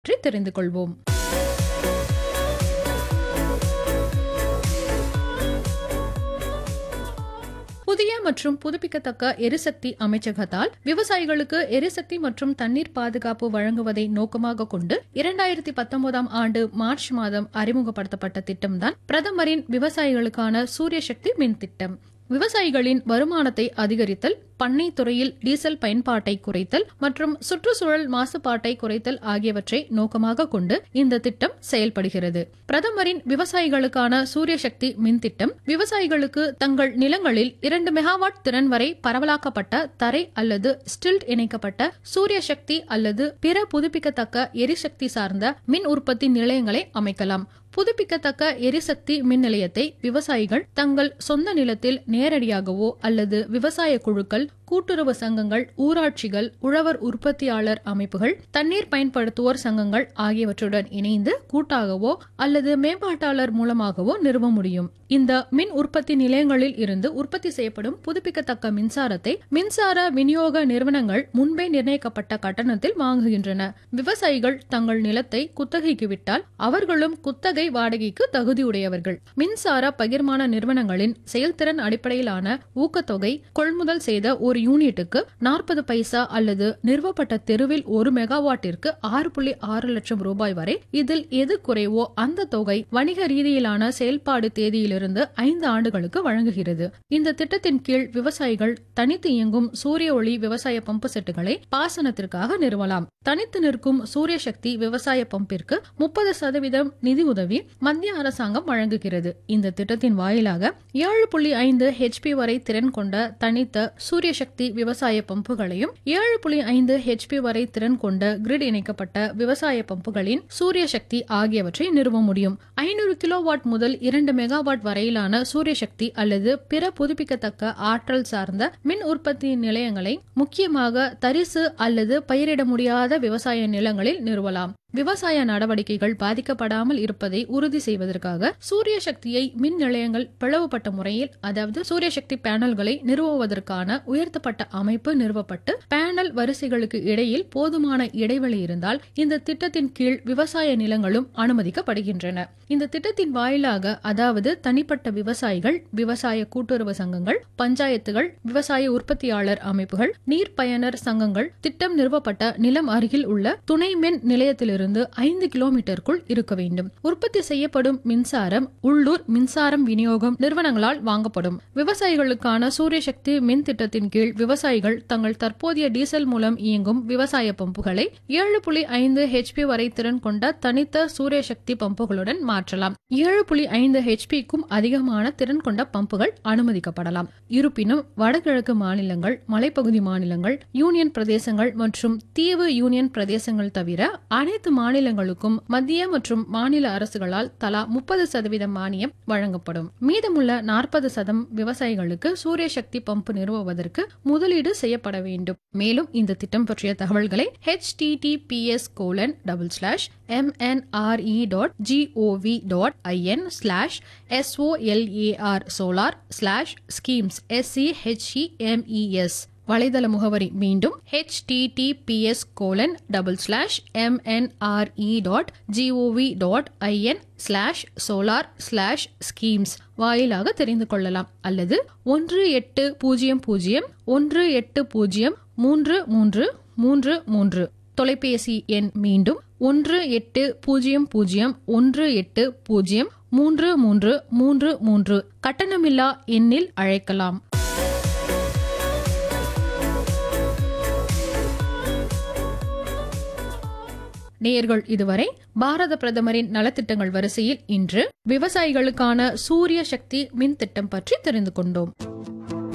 பற்றி தெரிந்து கொள்வோம் புதிய மற்றும் புதுப்பிக்கத்தக்க எரிசக்தி அமைச்சகத்தால் விவசாயிகளுக்கு எரிசக்தி மற்றும் தண்ணீர் பாதுகாப்பு வழங்குவதை நோக்கமாக கொண்டு இரண்டாயிரத்தி பத்தொன்பதாம் ஆண்டு மார்ச் மாதம் அறிமுகப்படுத்தப்பட்ட திட்டம்தான் பிரதமரின் விவசாயிகளுக்கான சூரிய சக்தி மின் திட்டம் விவசாயிகளின் வருமானத்தை அதிகரித்தல் பண்ணை துறையில் டீசல் பயன்பாட்டை குறைத்தல் மற்றும் சுற்றுச்சூழல் மாசுபாட்டை குறைத்தல் ஆகியவற்றை நோக்கமாக கொண்டு இந்த திட்டம் செயல்படுகிறது பிரதமரின் விவசாயிகளுக்கான சூரிய சக்தி மின் திட்டம் விவசாயிகளுக்கு தங்கள் நிலங்களில் இரண்டு மெகாவாட் திறன் வரை பரவலாக்கப்பட்ட தரை அல்லது ஸ்டில்ட் இணைக்கப்பட்ட சூரிய சக்தி அல்லது பிற புதுப்பிக்கத்தக்க எரிசக்தி சார்ந்த மின் உற்பத்தி நிலையங்களை அமைக்கலாம் புதுப்பிக்கத்தக்க எரிசக்தி மின் நிலையத்தை விவசாயிகள் தங்கள் சொந்த நிலத்தில் நேரடியாகவோ அல்லது விவசாய குழுக்கள் கூட்டுறவு சங்கங்கள் ஊராட்சிகள் உழவர் உற்பத்தியாளர் அமைப்புகள் தண்ணீர் பயன்படுத்துவோர் சங்கங்கள் ஆகியவற்றுடன் இணைந்து கூட்டாகவோ அல்லது மேம்பாட்டாளர் மூலமாகவோ நிறுவ முடியும் இந்த மின் உற்பத்தி நிலையங்களில் இருந்து உற்பத்தி செய்யப்படும் புதுப்பிக்கத்தக்க மின்சாரத்தை மின்சார விநியோக நிறுவனங்கள் முன்பே நிர்ணயிக்கப்பட்ட கட்டணத்தில் வாங்குகின்றன விவசாயிகள் தங்கள் நிலத்தை குத்தகைக்கு விட்டால் அவர்களும் குத்தகை வாடகைக்கு தகுதியுடையவர்கள் மின்சார பகிர்மான நிறுவனங்களின் செயல்திறன் அடிப்படையிலான ஊக்கத்தொகை கொள்முதல் செய்த ஒரு யூனிட்டுக்கு நாற்பது பைசா அல்லது நிறுவப்பட்ட தெருவில் ஒரு மெகாவாட்டிற்கு ஆறு புள்ளி ஆறு லட்சம் ரூபாய் வரை இதில் எது குறைவோ அந்த தொகை வணிக ரீதியிலான செயல்பாடு தேதியிலிருந்து ஐந்து ஆண்டுகளுக்கு வழங்குகிறது இந்த திட்டத்தின் கீழ் விவசாயிகள் தனித்து இயங்கும் சூரிய ஒளி விவசாய பம்பு செட்டுகளை பாசனத்திற்காக நிறுவலாம் தனித்து நிற்கும் சூரிய சக்தி விவசாய பம்பிற்கு முப்பது சதவீதம் நிதி உதவி மத்திய அரசாங்கம் வழங்குகிறது இந்த திட்டத்தின் வாயிலாக ஏழு புள்ளி ஐந்து ஹெச்பி வரை திறன் கொண்ட தனித்த சூரிய சக்தி விவசாய பம்புகளையும் ஏழு புள்ளி ஐந்து ஹெச்பி வரை திறன் கொண்ட கிரிட் இணைக்கப்பட்ட விவசாய பம்புகளின் சூரிய சக்தி ஆகியவற்றை நிறுவ முடியும் ஐநூறு கிலோவாட் முதல் இரண்டு மெகாவாட் வரையிலான சூரிய சக்தி அல்லது பிற புதுப்பிக்கத்தக்க ஆற்றல் சார்ந்த மின் உற்பத்தி நிலையங்களை முக்கியமாக தரிசு அல்லது பயிரிட முடியாத விவசாய நிலங்களில் நிறுவலாம் விவசாய நடவடிக்கைகள் பாதிக்கப்படாமல் இருப்பதை உறுதி செய்வதற்காக சூரிய சக்தியை மின் நிலையங்கள் பிளவுபட்ட முறையில் அதாவது சூரிய சக்தி பேனல்களை நிறுவுவதற்கான உயர்த்தப்பட்ட அமைப்பு நிறுவப்பட்டு பேனல் வரிசைகளுக்கு இடையில் போதுமான இடைவெளி இருந்தால் இந்த திட்டத்தின் கீழ் விவசாய நிலங்களும் அனுமதிக்கப்படுகின்றன இந்த திட்டத்தின் வாயிலாக அதாவது தனிப்பட்ட விவசாயிகள் விவசாய கூட்டுறவு சங்கங்கள் பஞ்சாயத்துகள் விவசாய உற்பத்தியாளர் அமைப்புகள் நீர் பயனர் சங்கங்கள் திட்டம் நிறுவப்பட்ட நிலம் அருகில் உள்ள துணை மின் நிலையத்திலிருந்து இருந்து ஐந்து கிலோமீட்டருக்குள் இருக்க வேண்டும் உற்பத்தி செய்யப்படும் மின்சாரம் உள்ளூர் மின்சாரம் விநியோகம் நிறுவனங்களால் வாங்கப்படும் விவசாயிகளுக்கான சூரிய சக்தி மின் திட்டத்தின் கீழ் விவசாயிகள் தங்கள் தற்போதைய டீசல் மூலம் இயங்கும் விவசாய பம்புகளை ஏழு புள்ளி ஐந்து ஹெச்பி வரை திறன் கொண்ட தனித்த சூரிய சக்தி பம்புகளுடன் மாற்றலாம் ஏழு புள்ளி ஐந்து ஹெச்பிக்கும் அதிகமான திறன் கொண்ட பம்புகள் அனுமதிக்கப்படலாம் இருப்பினும் வடகிழக்கு மாநிலங்கள் மலைப்பகுதி மாநிலங்கள் யூனியன் பிரதேசங்கள் மற்றும் தீவு யூனியன் பிரதேசங்கள் தவிர அனைத்து மாநிலங்களுக்கும் மத்திய மற்றும் மாநில அரசுகளால் தலா முப்பது சதவீதம் மானியம் வழங்கப்படும் மீதமுள்ள நாற்பது சதம் விவசாயிகளுக்கு சூரிய சக்தி பம்பு நிறுவுவதற்கு முதலீடு செய்யப்பட வேண்டும் மேலும் இந்த திட்டம் பற்றிய தகவல்களை H TTPS colon double slash MNRE dot GOV dot IN slash SOLAR solar slash schemes SCHEMES வலைதள முகவரி மீண்டும் H TTPS colon double slash MNRE dot GOV dot IN slash solar slash schemes வாயிலாக தெரிந்து கொள்ளலாம் அல்லது ஒன்று எட்டு பூஜ்ஜியம் பூஜ்ஜியம் ஒன்று எட்டு பூஜ்ஜியம் மூன்று மூன்று மூன்று மூன்று தொலைபேசி எண் மீண்டும் ஒன்று எட்டு பூஜ்ஜியம் பூஜ்ஜியம் ஒன்று எட்டு பூஜ்ஜியம் மூன்று மூன்று மூன்று மூன்று கட்டணமில்லா எண்ணில் அழைக்கலாம் நேயர்கள் இதுவரை பாரத பிரதமரின் நலத்திட்டங்கள் வரிசையில் இன்று விவசாயிகளுக்கான சூரிய சக்தி மின் திட்டம் பற்றி தெரிந்து கொண்டோம்